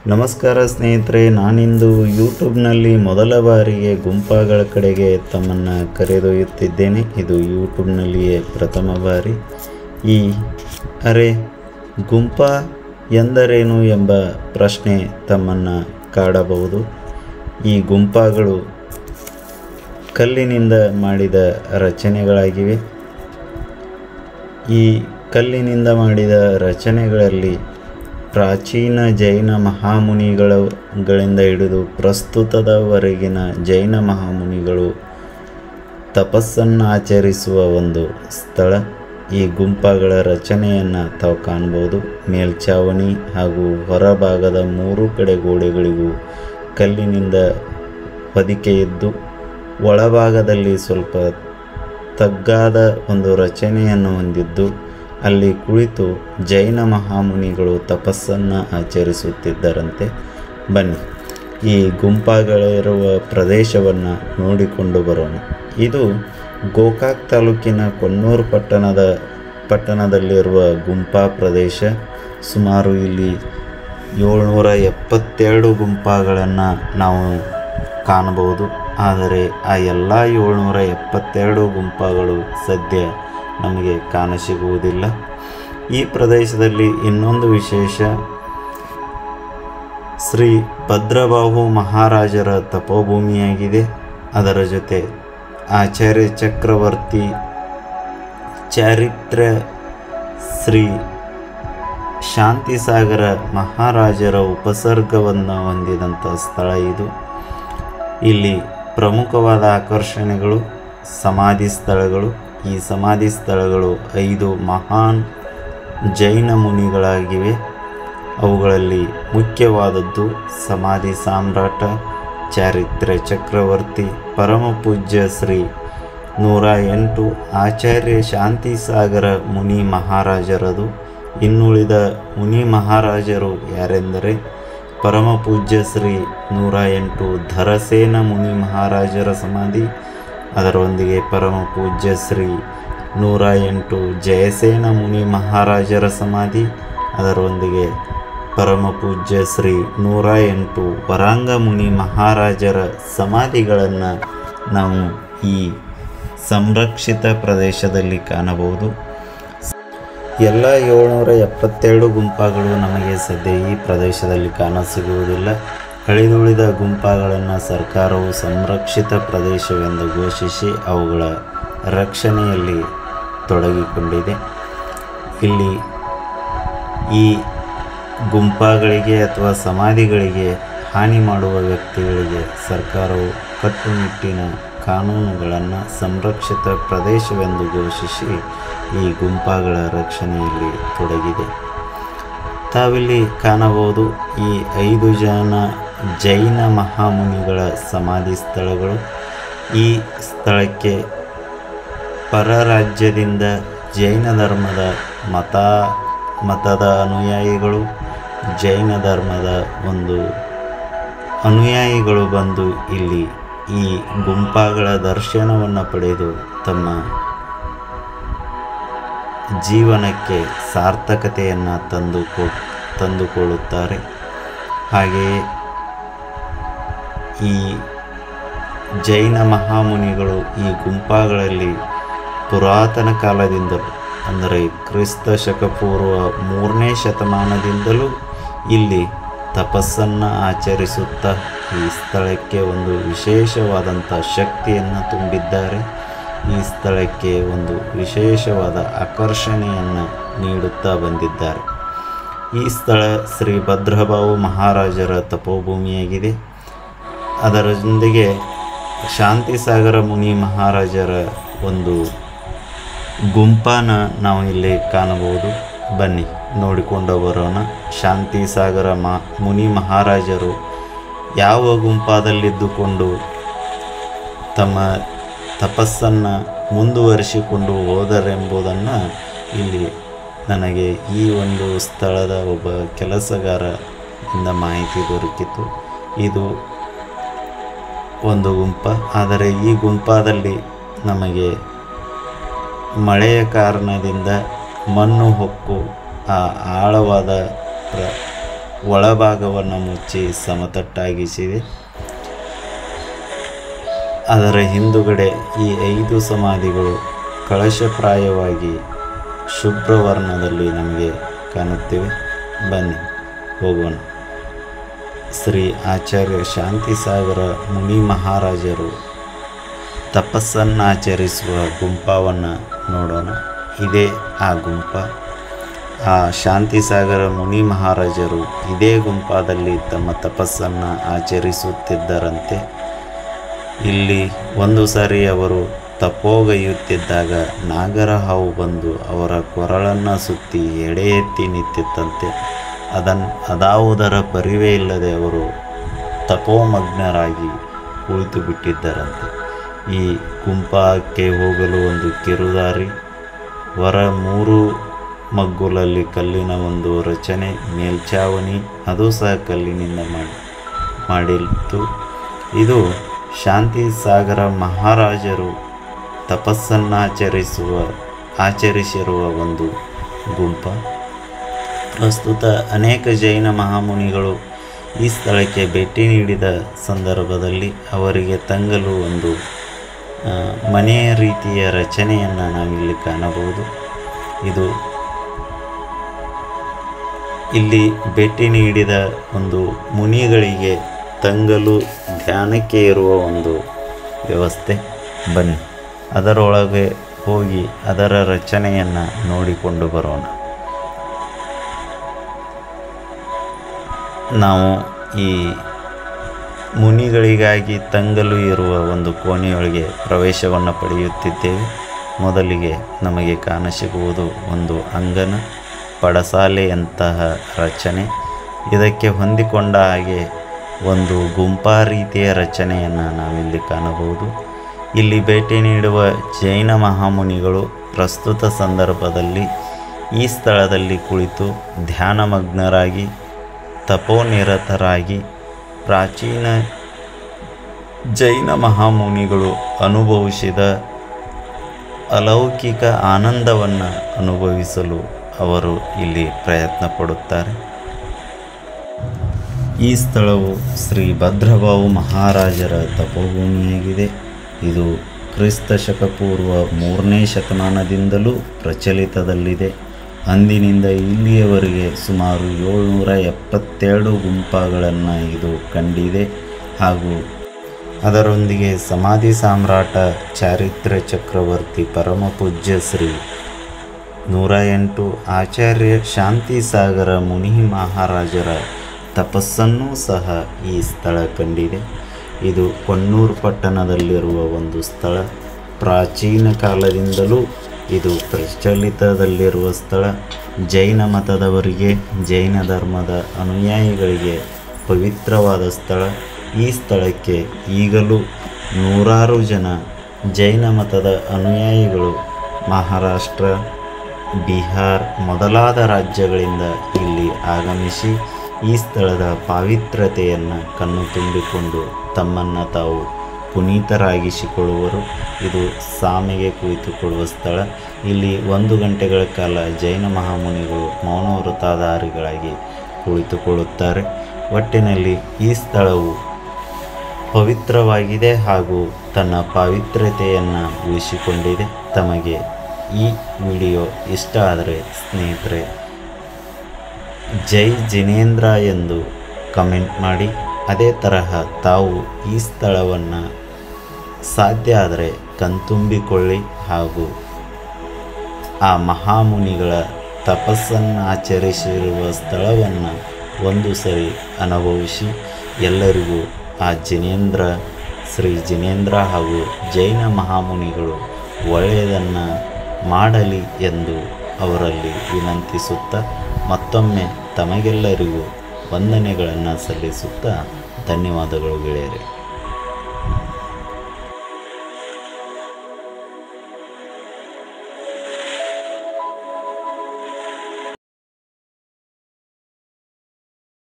ನಮಸ್ಕಾರ ಸ್ನೇಹಿತರೆ ನಾನಿಂದು ಯೂಟ್ಯೂಬ್ನಲ್ಲಿ ಮೊದಲ ಬಾರಿಗೆ ಗುಂಪಾಗಳ ಕಡೆಗೆ ತಮ್ಮನ್ನು ಕರೆದೊಯ್ಯುತ್ತಿದ್ದೇನೆ ಇದು ಯೂಟ್ಯೂಬ್ನಲ್ಲಿಯೇ ಪ್ರಥಮ ಬಾರಿ ಈ ಅರೆ ಗುಂಪ ಎಂದರೇನು ಎಂಬ ಪ್ರಶ್ನೆ ತಮ್ಮನ್ನು ಕಾಡಬಹುದು ಈ ಗುಂಪಾಗಳು ಕಲ್ಲಿನಿಂದ ಮಾಡಿದ ರಚನೆಗಳಾಗಿವೆ ಈ ಕಲ್ಲಿನಿಂದ ಮಾಡಿದ ರಚನೆಗಳಲ್ಲಿ ಪ್ರಾಚೀನ ಜೈನ ಮಹಾಮುನಿಗಳ ಗಳಿಂದ ಹಿಡಿದು ಪ್ರಸ್ತುತದವರೆಗಿನ ಜೈನ ಮಹಾಮುನಿಗಳು ತಪಸ್ಸನ್ನು ಆಚರಿಸುವ ಒಂದು ಸ್ಥಳ ಈ ಗುಂಪಗಳ ರಚನೆಯನ್ನು ತಾವು ಕಾಣ್ಬೋದು ಮೇಲ್ಛಾವಣಿ ಹಾಗೂ ಹೊರಭಾಗದ ಮೂರು ಕಡೆ ಗೋಡೆಗಳಿಗೂ ಕಲ್ಲಿನಿಂದ ಹೊದಿಕೆ ಇದ್ದು ಒಳಭಾಗದಲ್ಲಿ ಸ್ವಲ್ಪ ತಗ್ಗಾದ ಒಂದು ರಚನೆಯನ್ನು ಹೊಂದಿದ್ದು ಅಲ್ಲಿ ಕುಳಿತು ಜೈನ ಮಹಾಮುನಿಗಳು ತಪಸ್ಸನ್ನು ಆಚರಿಸುತ್ತಿದ್ದರಂತೆ ಬನ್ನಿ ಈ ಗುಂಪಾಗಳಿರುವ ಪ್ರದೇಶವನ್ನು ನೋಡಿಕೊಂಡು ಬರೋಣ ಇದು ಗೋಕಾಕ್ ತಾಲೂಕಿನ ಕೊನ್ನೂರು ಪಟ್ಟಣದ ಪಟ್ಟಣದಲ್ಲಿರುವ ಗುಂಪಾ ಪ್ರದೇಶ ಸುಮಾರು ಇಲ್ಲಿ ಏಳ್ನೂರ ಎಪ್ಪತ್ತೆರಡು ಗುಂಪಾಗಳನ್ನು ನಾವು ಕಾಣಬಹುದು ಆದರೆ ಆ ಎಲ್ಲ ಏಳ್ನೂರ ಎಪ್ಪತ್ತೆರಡು ಗುಂಪಗಳು ಸದ್ಯ ನಮಗೆ ಕಾಣಸಿಗುವುದಿಲ್ಲ ಈ ಪ್ರದೇಶದಲ್ಲಿ ಇನ್ನೊಂದು ವಿಶೇಷ ಶ್ರೀ ಭದ್ರಬಾಹು ಮಹಾರಾಜರ ತಪೋಭೂಮಿಯಾಗಿದೆ ಅದರ ಜೊತೆ ಆಚಾರ್ಯ ಚಕ್ರವರ್ತಿ ಚಾರಿತ್ರ್ಯ ಶ್ರೀ ಶಾಂತಿಸಾಗರ ಮಹಾರಾಜರ ಉಪಸರ್ಗವನ್ನು ಹೊಂದಿದಂಥ ಸ್ಥಳ ಇದು ಇಲ್ಲಿ ಪ್ರಮುಖವಾದ ಆಕರ್ಷಣೆಗಳು ಸಮಾಧಿ ಸ್ಥಳಗಳು ಈ ಸಮಾಧಿ ಸ್ಥಳಗಳು ಐದು ಮಹಾನ್ ಜೈನ ಮುನಿಗಳಾಗಿವೆ ಅವುಗಳಲ್ಲಿ ಮುಖ್ಯವಾದದ್ದು ಸಮಾಧಿ ಸಾಮ್ರಾಟ ಚಾರಿತ್ರ್ಯ ಚಕ್ರವರ್ತಿ ಪರಮ ಪೂಜ್ಯ ಶ್ರೀ ನೂರ ಎಂಟು ಆಚಾರ್ಯ ಶಾಂತಿಸಾಗರ ಮುನಿ ಮಹಾರಾಜರದು ಇನ್ನುಳಿದ ಮುನಿ ಮಹಾರಾಜರು ಯಾರೆಂದರೆ ಪರಮ ಪೂಜ್ಯ ಶ್ರೀ ನೂರ ಎಂಟು ಧರಸೇನ ಮುನಿ ಮಹಾರಾಜರ ಸಮಾಧಿ ಅದರೊಂದಿಗೆ ಪರಮ ಪೂಜ್ಯ ಶ್ರೀ ನೂರ ಎಂಟು ಜಯಸೇನ ಮುನಿ ಮಹಾರಾಜರ ಸಮಾಧಿ ಅದರೊಂದಿಗೆ ಪರಮ ಪೂಜ್ಯ ಶ್ರೀ ನೂರ ಎಂಟು ವರಾಂಗ ಮುನಿ ಮಹಾರಾಜರ ಸಮಾಧಿಗಳನ್ನು ನಾವು ಈ ಸಂರಕ್ಷಿತ ಪ್ರದೇಶದಲ್ಲಿ ಕಾಣಬಹುದು ಎಲ್ಲ ಏಳ್ನೂರ ಎಪ್ಪತ್ತೆರಡು ಗುಂಪಾಗಳು ನಮಗೆ ಸದ್ಯ ಈ ಪ್ರದೇಶದಲ್ಲಿ ಕಾಣಸಿಗುವುದಿಲ್ಲ ಅಳಿದುಳಿದ ಗುಂಪಾಗಳನ್ನು ಸರ್ಕಾರವು ಸಂರಕ್ಷಿತ ಪ್ರದೇಶವೆಂದು ಘೋಷಿಸಿ ಅವುಗಳ ರಕ್ಷಣೆಯಲ್ಲಿ ತೊಡಗಿಕೊಂಡಿದೆ ಇಲ್ಲಿ ಈ ಗುಂಪಾಗಳಿಗೆ ಅಥವಾ ಸಮಾಧಿಗಳಿಗೆ ಹಾನಿ ಮಾಡುವ ವ್ಯಕ್ತಿಗಳಿಗೆ ಸರ್ಕಾರವು ಕಟ್ಟುನಿಟ್ಟಿನ ಕಾನೂನುಗಳನ್ನು ಸಂರಕ್ಷಿತ ಪ್ರದೇಶವೆಂದು ಘೋಷಿಸಿ ಈ ಗುಂಪಾಗಳ ರಕ್ಷಣೆಯಲ್ಲಿ ತೊಡಗಿದೆ ತಾವಿಲ್ಲಿ ಕಾಣಬಹುದು ಈ ಐದು ಜನ ಜೈನ ಮಹಾಮುನಿಗಳ ಸಮಾಧಿ ಸ್ಥಳಗಳು ಈ ಸ್ಥಳಕ್ಕೆ ಪರ ರಾಜ್ಯದಿಂದ ಜೈನ ಧರ್ಮದ ಮತ ಮತದ ಅನುಯಾಯಿಗಳು ಜೈನ ಧರ್ಮದ ಒಂದು ಅನುಯಾಯಿಗಳು ಬಂದು ಇಲ್ಲಿ ಈ ಗುಂಪಾಗಳ ದರ್ಶನವನ್ನು ಪಡೆದು ತಮ್ಮ ಜೀವನಕ್ಕೆ ಸಾರ್ಥಕತೆಯನ್ನು ತಂದು ತಂದುಕೊಳ್ಳುತ್ತಾರೆ ಹಾಗೆಯೇ ಈ ಜೈನ ಮಹಾಮುನಿಗಳು ಈ ಗುಂಪಾಗಳಲ್ಲಿ ಪುರಾತನ ಕಾಲದಿಂದಲೂ ಅಂದರೆ ಕ್ರಿಸ್ತ ಶಕ ಪೂರ್ವ ಮೂರನೇ ಶತಮಾನದಿಂದಲೂ ಇಲ್ಲಿ ತಪಸ್ಸನ್ನು ಆಚರಿಸುತ್ತಾ ಈ ಸ್ಥಳಕ್ಕೆ ಒಂದು ವಿಶೇಷವಾದಂಥ ಶಕ್ತಿಯನ್ನು ತುಂಬಿದ್ದಾರೆ ಈ ಸ್ಥಳಕ್ಕೆ ಒಂದು ವಿಶೇಷವಾದ ಆಕರ್ಷಣೆಯನ್ನು ನೀಡುತ್ತಾ ಬಂದಿದ್ದಾರೆ ಈ ಸ್ಥಳ ಶ್ರೀ ಭದ್ರಬಾಹು ಮಹಾರಾಜರ ತಪೋಭೂಮಿಯಾಗಿದೆ ಅದರೊಂದಿಗೆ ಶಾಂತಿಸಾಗರ ಮುನಿ ಮಹಾರಾಜರ ಒಂದು ಗುಂಪಾನ ನಾವು ಇಲ್ಲಿ ಕಾಣಬಹುದು ಬನ್ನಿ ನೋಡಿಕೊಂಡು ಬರೋಣ ಶಾಂತಿಸಾಗರ ಮಾ ಮುನಿ ಮಹಾರಾಜರು ಯಾವ ಗುಂಪಾದಲ್ಲಿದ್ದುಕೊಂಡು ತಮ್ಮ ತಪಸ್ಸನ್ನು ಮುಂದುವರಿಸಿಕೊಂಡು ಹೋದರೆಂಬುದನ್ನು ಇಲ್ಲಿ ನನಗೆ ಈ ಒಂದು ಸ್ಥಳದ ಒಬ್ಬ ಕೆಲಸಗಾರರಿಂದ ಮಾಹಿತಿ ದೊರಕಿತು ಇದು ಒಂದು ಗುಂಪ ಆದರೆ ಈ ಗುಂಪಾದಲ್ಲಿ ನಮಗೆ ಮಳೆಯ ಕಾರಣದಿಂದ ಮಣ್ಣು ಹೊಕ್ಕು ಆ ಆಳವಾದ ಪ್ರ ಒಳಭಾಗವನ್ನು ಮುಚ್ಚಿ ಸಮತಟ್ಟಾಗಿಸಿದೆ ಅದರ ಹಿಂದುಗಡೆ ಈ ಐದು ಸಮಾಧಿಗಳು ಕಳಶಪ್ರಾಯವಾಗಿ ಶುಭ್ರವರ್ಣದಲ್ಲಿ ನಮಗೆ ಕಾಣುತ್ತಿವೆ ಬನ್ನಿ ಹೋಗೋಣ ಶ್ರೀ ಆಚಾರ್ಯ ಶಾಂತಿಸಾಗರ ಮುನಿ ಮಹಾರಾಜರು ತಪಸ್ಸನ್ನು ಆಚರಿಸುವ ಗುಂಪವನ್ನು ನೋಡೋಣ ಇದೇ ಆ ಗುಂಪ ಆ ಶಾಂತಿಸಾಗರ ಮುನಿ ಮಹಾರಾಜರು ಇದೇ ಗುಂಪಾದಲ್ಲಿ ತಮ್ಮ ತಪಸ್ಸನ್ನು ಆಚರಿಸುತ್ತಿದ್ದರಂತೆ ಇಲ್ಲಿ ಒಂದು ಸಾರಿ ಅವರು ತಪೋಗೈಯುತ್ತಿದ್ದಾಗ ನಾಗರ ಹಾವು ಬಂದು ಅವರ ಕೊರಳನ್ನು ಸುತ್ತಿ ಎಡೆ ಎತ್ತಿ ನಿಂತಿತ್ತಂತೆ ಅದನ್ ಅದಾವುದರ ಪರಿವೇ ಇಲ್ಲದೆ ಅವರು ತಪೋಮಗ್ನರಾಗಿ ಕುಳಿತು ಬಿಟ್ಟಿದ್ದರಂತೆ ಈ ಗುಂಪಕ್ಕೆ ಹೋಗಲು ಒಂದು ಕಿರುದಾರಿ ಹೊರ ಮೂರು ಮಗ್ಗುಲಲ್ಲಿ ಕಲ್ಲಿನ ಒಂದು ರಚನೆ ಮೇಲ್ಛಾವಣಿ ಅದು ಸಹ ಕಲ್ಲಿನಿಂದ ಮಾಡಿ ಮಾಡಿತ್ತು ಇದು ಶಾಂತಿ ಸಾಗರ ಮಹಾರಾಜರು ತಪಸ್ಸನ್ನು ಆಚರಿಸುವ ಆಚರಿಸಿರುವ ಒಂದು ಗುಂಪ ಪ್ರಸ್ತುತ ಅನೇಕ ಜೈನ ಮಹಾಮುನಿಗಳು ಈ ಸ್ಥಳಕ್ಕೆ ಭೇಟಿ ನೀಡಿದ ಸಂದರ್ಭದಲ್ಲಿ ಅವರಿಗೆ ತಂಗಲು ಒಂದು ಆ, ಮನೆಯ ರೀತಿಯ ರಚನೆಯನ್ನು ನಾವಿಲ್ಲಿ ಕಾಣಬಹುದು ಇದು ಇಲ್ಲಿ ಭೇಟಿ ನೀಡಿದ ಒಂದು ಮುನಿಗಳಿಗೆ ತಂಗಲು ಧ್ಯಾನಕ್ಕೆ ಇರುವ ಒಂದು ವ್ಯವಸ್ಥೆ ಬನ್ನಿ ಅದರೊಳಗೆ ಹೋಗಿ ಅದರ ರಚನೆಯನ್ನು ನೋಡಿಕೊಂಡು ಬರೋಣ ನಾವು ಈ ಮುನಿಗಳಿಗಾಗಿ ತಂಗಲು ಇರುವ ಒಂದು ಕೋಣೆಯೊಳಗೆ ಪ್ರವೇಶವನ್ನು ಪಡೆಯುತ್ತಿದ್ದೇವೆ ಮೊದಲಿಗೆ ನಮಗೆ ಕಾಣಸಿಗುವುದು ಒಂದು ಅಂಗನ ಪಡಸಾಲೆಯಂತಹ ರಚನೆ ಇದಕ್ಕೆ ಹೊಂದಿಕೊಂಡ ಹಾಗೆ ಒಂದು ಗುಂಪಾ ರೀತಿಯ ರಚನೆಯನ್ನು ನಾವಿಲ್ಲಿ ಕಾಣಬಹುದು ಇಲ್ಲಿ ಭೇಟಿ ನೀಡುವ ಜೈನ ಮಹಾಮುನಿಗಳು ಪ್ರಸ್ತುತ ಸಂದರ್ಭದಲ್ಲಿ ಈ ಸ್ಥಳದಲ್ಲಿ ಕುಳಿತು ಧ್ಯಾನಮಗ್ನರಾಗಿ ತಪೋನಿರತರಾಗಿ ಪ್ರಾಚೀನ ಜೈನ ಮಹಾಮುನಿಗಳು ಅನುಭವಿಸಿದ ಅಲೌಕಿಕ ಆನಂದವನ್ನು ಅನುಭವಿಸಲು ಅವರು ಇಲ್ಲಿ ಪ್ರಯತ್ನ ಪಡುತ್ತಾರೆ ಈ ಸ್ಥಳವು ಶ್ರೀ ಭದ್ರಭಾವು ಮಹಾರಾಜರ ತಪೋಭೂಮಿಯಾಗಿದೆ ಇದು ಕ್ರಿಸ್ತ ಶಕ ಪೂರ್ವ ಮೂರನೇ ಶತಮಾನದಿಂದಲೂ ಪ್ರಚಲಿತದಲ್ಲಿದೆ ಅಂದಿನಿಂದ ಇಲ್ಲಿಯವರೆಗೆ ಸುಮಾರು ಏಳ್ನೂರ ಎಪ್ಪತ್ತೆರಡು ಗುಂಪಗಳನ್ನು ಇದು ಕಂಡಿದೆ ಹಾಗೂ ಅದರೊಂದಿಗೆ ಸಮಾಧಿ ಸಾಮ್ರಾಟ ಚಾರಿತ್ರ್ಯ ಚಕ್ರವರ್ತಿ ಪರಮ ಪೂಜ್ಯ ಶ್ರೀ ನೂರ ಎಂಟು ಆಚಾರ್ಯ ಶಾಂತಿ ಸಾಗರ ಮುನಿ ಮಹಾರಾಜರ ತಪಸ್ಸನ್ನೂ ಸಹ ಈ ಸ್ಥಳ ಕಂಡಿದೆ ಇದು ಕೊಣ್ಣೂರು ಪಟ್ಟಣದಲ್ಲಿರುವ ಒಂದು ಸ್ಥಳ ಪ್ರಾಚೀನ ಕಾಲದಿಂದಲೂ ಇದು ಪ್ರಚಲಿತದಲ್ಲಿರುವ ಸ್ಥಳ ಜೈನ ಮತದವರಿಗೆ ಜೈನ ಧರ್ಮದ ಅನುಯಾಯಿಗಳಿಗೆ ಪವಿತ್ರವಾದ ಸ್ಥಳ ಈ ಸ್ಥಳಕ್ಕೆ ಈಗಲೂ ನೂರಾರು ಜನ ಜೈನ ಮತದ ಅನುಯಾಯಿಗಳು ಮಹಾರಾಷ್ಟ್ರ ಬಿಹಾರ್ ಮೊದಲಾದ ರಾಜ್ಯಗಳಿಂದ ಇಲ್ಲಿ ಆಗಮಿಸಿ ಈ ಸ್ಥಳದ ಪಾವಿತ್ರತೆಯನ್ನು ಕಣ್ಣು ತುಂಬಿಕೊಂಡು ತಮ್ಮನ್ನು ತಾವು ಪುನೀತರಾಗಿಸಿಕೊಳ್ಳುವರು ಇದು ಸಾಮೆಗೆ ಕುಳಿತುಕೊಳ್ಳುವ ಸ್ಥಳ ಇಲ್ಲಿ ಒಂದು ಗಂಟೆಗಳ ಕಾಲ ಜೈನ ಮಹಾಮುನಿಗಳು ಮೌನ ವೃತ್ತಾಧಾರಿಗಳಾಗಿ ಕುಳಿತುಕೊಳ್ಳುತ್ತಾರೆ ಒಟ್ಟಿನಲ್ಲಿ ಈ ಸ್ಥಳವು ಪವಿತ್ರವಾಗಿದೆ ಹಾಗೂ ತನ್ನ ಪಾವಿತ್ರತೆಯನ್ನು ಉಳಿಸಿಕೊಂಡಿದೆ ತಮಗೆ ಈ ವಿಡಿಯೋ ಇಷ್ಟ ಆದರೆ ಸ್ನೇಹಿತರೆ ಜೈ ಜಿನೇಂದ್ರ ಎಂದು ಕಮೆಂಟ್ ಮಾಡಿ ಅದೇ ತರಹ ತಾವು ಈ ಸ್ಥಳವನ್ನು ಸಾಧ್ಯ ಆದರೆ ಕಣ್ತುಂಬಿಕೊಳ್ಳಿ ಹಾಗೂ ಆ ಮಹಾಮುನಿಗಳ ತಪಸ್ಸನ್ನು ಆಚರಿಸಿರುವ ಸ್ಥಳವನ್ನು ಒಂದು ಸರಿ ಅನುಭವಿಸಿ ಎಲ್ಲರಿಗೂ ಆ ಜಿನೇಂದ್ರ ಶ್ರೀ ಜಿನೇಂದ್ರ ಹಾಗೂ ಜೈನ ಮಹಾಮುನಿಗಳು ಒಳ್ಳೆಯದನ್ನು ಮಾಡಲಿ ಎಂದು ಅವರಲ್ಲಿ ವಿನಂತಿಸುತ್ತಾ ಮತ್ತೊಮ್ಮೆ ತಮಗೆಲ್ಲರಿಗೂ ವಂದನೆಗಳನ್ನು ಸಲ್ಲಿಸುತ್ತಾ ಧನ್ಯವಾದಗಳು ಗೆಳೆಯರೆ